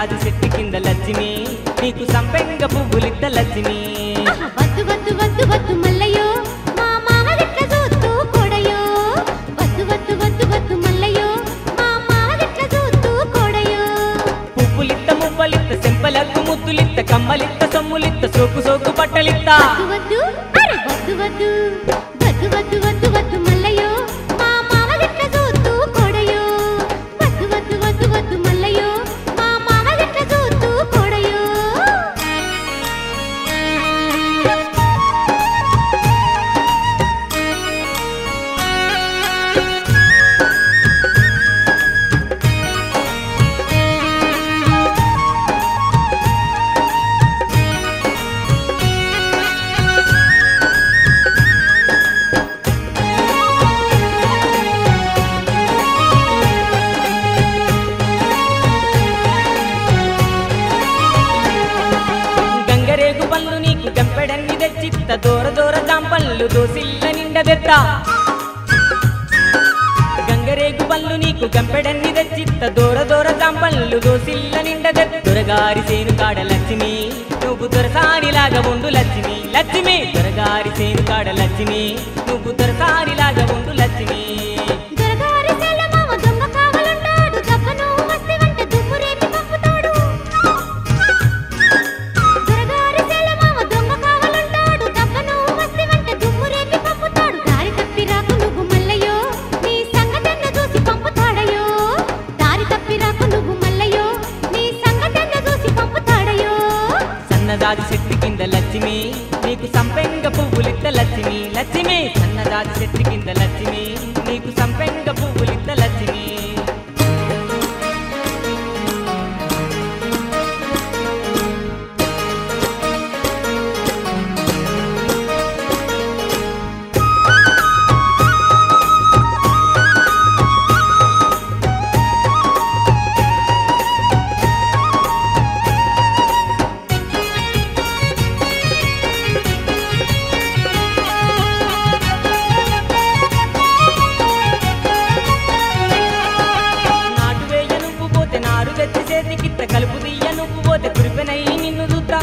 సన్నజాజి చెట్టు కింద లక్ష్మి నీకు సంపెంగ పువ్వులిద్ద లక్ష్మి ఆహా, వద్దు వద్దు వద్దు వద్దు మల్లయ్యో మా మామ గిట్ల చూస్తూ కొడయో వద్దు వద్దు వద్దు వద్దు మల్లయ్యో మా మామ గిట్ల చూస్తూ కొడయో పువ్వులిత్త మువ్వలిత్త సెంపలకు ముద్దులిత్త కమ్మలిత్త సొమ్ములిత్త సోకు సోకు బట్టలిత్త వద్దు వద్దు అరే వద్దు వద్దు వద్దు వద్దు వద్దు వద్దు మల్లయ్యో మా మామ గిట్ల చూస్తూ కొడయో వద్దు వద్దు వద్దు వద్దు మల్లయ్యో మా మామ గిట్ల చూస్తూ కొడయో గంగరేగు పళ్ళు నీకు గంపెడన్ని తెచ్చిత్త దూర దూర జాంపళ్ళు దోసిల్ల నిండదెత్త గంగరేగు పళ్ళు నీకు గంపెడన్ని తెచ్చిత్త దూర దూర జాంపళ్ళు దోసిల్ల నిండదెత్త దొరగారి సేను కాడ లక్ష్మి నువ్వు దొరసానిలాగా ఉండు లక్ష్మి లక్ష్మి దొరగారి సేను కాడ లక్ష్మి నువ్వు దొరసానిలాగా ఉండు లక్ష్మి దొరగారి సెల్ల మామ దొంగ కావలుంటాడు దప్పను వస్తే వెంట దుమ్ము రేపి పంపుతాడు దొరగారి సెల్ల మామ దొంగ కావలుంటాడు దప్పను వస్తే వెంట దుమ్ము రేపి పంపుతాడు దారి తప్పి రాకు నువ్వు మల్లయ్యో నీ సంగతెన్న చూసి పంపుతాడయో దారి తప్పి రాకు నువ్వు మల్లయ్యో నీ సంగతెన్న చూసి పంపుతాడయో సన్నదాది చెట్టు కింద లక్ష్మి నీకు సంపెంగ పువ్వులిద్ద లక్ష్మి లక్ష్మి సన్నదాది చెట్టు కింద లక్ష్మి నీకు సంపెంగ పువ్వులిద్ద లక్ష్మి నాటు వేయ నువ్వు పోతే నారు తెచ్చి చేతికిత్త కలుపు తీయ నువ్వు పోతే కురిపెనయ్యి నిన్ను చూద్దా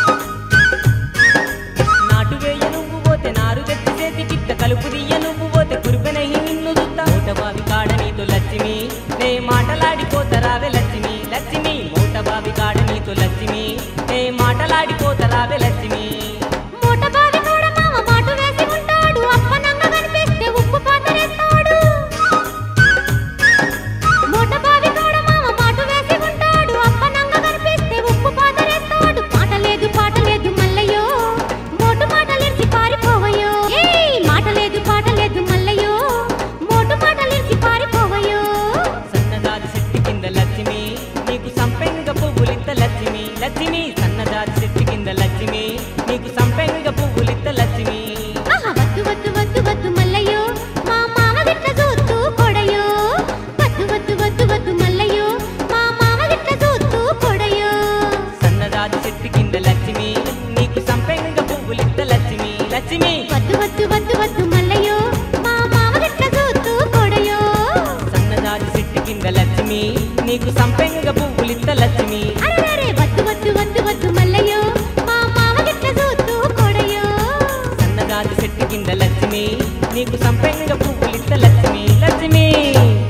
నాటు వేయ నువ్వు పోతే నారు తెచ్చి చేతికిత్త కలుపు తీయ నువ్వు పోతే కురిపెనయ్యి నిన్ను చూద్దా మూట బావి కాడ నీతో లక్ష్మి నే మాటలాడిపోతరావే లక్ష్మి లక్ష్మి మూట బావి కాడ నీతో లక్ష్మి నే మాటలాడిపోతరావే లక్ష్మి మూట బావి కూడా మామ మాటు వేసి ఉంటాడు అప్పనంగా కనిపిస్తే ఉప్పు పాతరేస్తాడు మూట బావి కూడా మామ మాటు వేసి ఉంటాడు అప్పనంగా కనిపిస్తే ఉప్పు పాతరేస్తాడు పాట లేదు పాట లేదు మల్లయ్యో మోటు మాటలిర్చి పారిపోవయ్యో ఏయ్ మాట లేదు పాట లేదు మల్లయ్యో మోటు మాటలిర్చి పారిపోవయ్యో సన్నదాది చెట్టు కింద లక్ష్మి నీకు సంపెంగ పువ్వులిత్త లక్ష్మి లక్ష్మి సన్నదాది చెట్టు కింద లక్ష్మి నీకు సంపెంగ పువ్వులిత్త లక్ష్మి ఆహా, వద్దు వద్దు వద్దు వద్దు మల్లయ్యో మా మామ గిట్ల చూస్తూ కొడయో వద్దు వద్దు వద్దు వద్దు మల్లయ్యో మా మామ గిట్ల చూస్తూ కొడయో సన్నదాది చెట్టు కింద లక్ష్మి నీకు సంపెంగ పువ్వులిత్త లక్ష్మి లక్ష్మి వద్దు వద్దు వద్దు వద్దు మల్లయ్యో మా మామ గిట్ల చూస్తూ కొడయో సన్నదాది చెట్టు కింద లక్ష్మి నీకు సంపెంగ పువ్వులిత్త లక్ష్మి అరే వద్దు వద్దు వద్దు వద్దు మల్లయ్యో మా మామ గిట్ల చూస్తూ కొడయో సన్నదాది చెట్టు కింద లక్ష్మి నీకు సంపెంగ పువ్వులిత్త లక్ష్మి లక్ష్మి